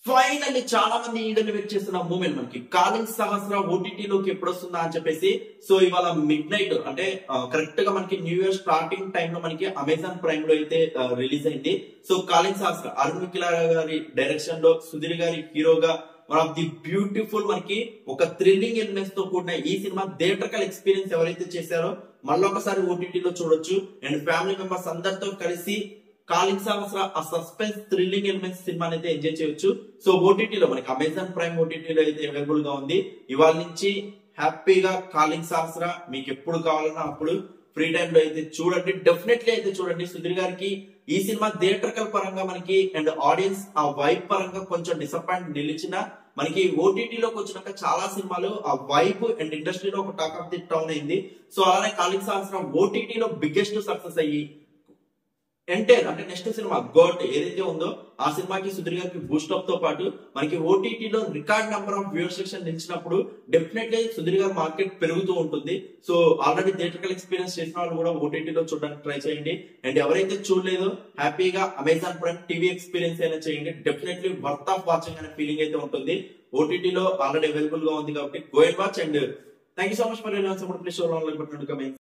finally చాలా మంది eagerly wait చేస్తున్న మూమెంట్ మనకి కాలింగ్ సహస్ర ఓటీటీలోకి ఎప్పుడు వస్తుందా అని చెప్పేసి సో ఇవాళ మిడ్ నైట్ అంటే కరెక్ట్ గా మనకి న్యూ ఇయర్ స్టార్టింగ్ టైం లో మనకి అమెజాన్ ప్రైమ్ లో అయితే రిలీజ్ అయింది సో కాలింగ్ సహస్ర అరుణ్ మికిలా గారి డైరెక్షన్ లో సుధీర్ గారి హీరోగా వన్ ఆఫ్ ది బ్యూటిఫుల్ మనకి ఒక థ్రిల్లింగ్ ఎలిమెంట్స్ తో కూడిన ఈ సినిమా థియేటర్కల్ ఎక్స్పీరియన్స్ ఎవరైతే చేశారో మళ్ళొకసారి ఓటీటీలో చూడొచ్చు అండ్ ఫ్యామిలీ మెంబర్స్ అందరితో కలిసి కాలింగ్ సంవత్సర ఆ సస్పెన్స్ థ్రిల్లింగ్ ఎలిమెంట్స్ సినిమా అయితే ఎంజాయ్ చేయొచ్చు సో ఓటీటీలో మనకి అమెజాన్ ప్రైమ్ ఓటీటీలో అయితే అవైలబుల్ గా ఉంది ఇవాళ నుంచి హ్యాపీగా కాలింగ్ సహస్ర మీకు ఎప్పుడు కావాలన్నా అప్పుడు ఫ్రీ టైం లో అయితే చూడండి డెఫినెట్లీ అయితే చూడండి సుధీర్ గారికి ఈ సినిమా థియేటర్కల్ పరంగా మనకి అండ్ ఆడియన్స్ ఆ వైబ్ పరంగా కొంచెం డిసప్పాయింట్ నిలిచిన మనకి ఓటీటీలోకి వచ్చినాక చాలా సినిమాలు ఆ వైబ్ అండ్ ఇండస్ట్రీలో ఒక టాక్ ఆఫ్ ది టౌన్ అయింది సో అలానే కాలింగ్ సహస్రం ఓటీటీలో బిగ్గెస్ట్ సక్సెస్ అయ్యి ఎంటైర్ అంటే నెక్స్ట్ సినిమా గోట్ ఏదైతే ఉందో ఆ సినిమాకి సుధీర్ గారికి బూస్ట్ అప్ తో పాటు మనకి ఓటీటీలో రికార్డ్ నెంబర్ ఆఫ్ వ్యూవర్ సెక్షన్ నిలిచినప్పుడు డెఫినెట్లీ సుధీర్ గారి మార్కెట్ పెరుగుతూ ఉంటుంది సో ఆల్రెడీ థియేటర్కల్ ఎక్స్పీరియన్స్ చేసిన వాళ్ళు కూడా ఓటీటీలో చూడడానికి ట్రై చేయండి అండ్ ఎవరైతే చూడలేదో హ్యాపీగా అమెజాన్ ప్రైమ్ టీవీ ఎక్స్పీరియన్స్ అయినా చేయండి డెఫినెట్లీ వర్త్ ఆఫ్ వాచింగ్ అనే ఫీలింగ్ అయితే ఉంటుంది ఓటీటీలో ఆల్రెడీ అవైలబుల్ గా ఉంది కాబట్టి go and watch and thank you so much for support please show like button comment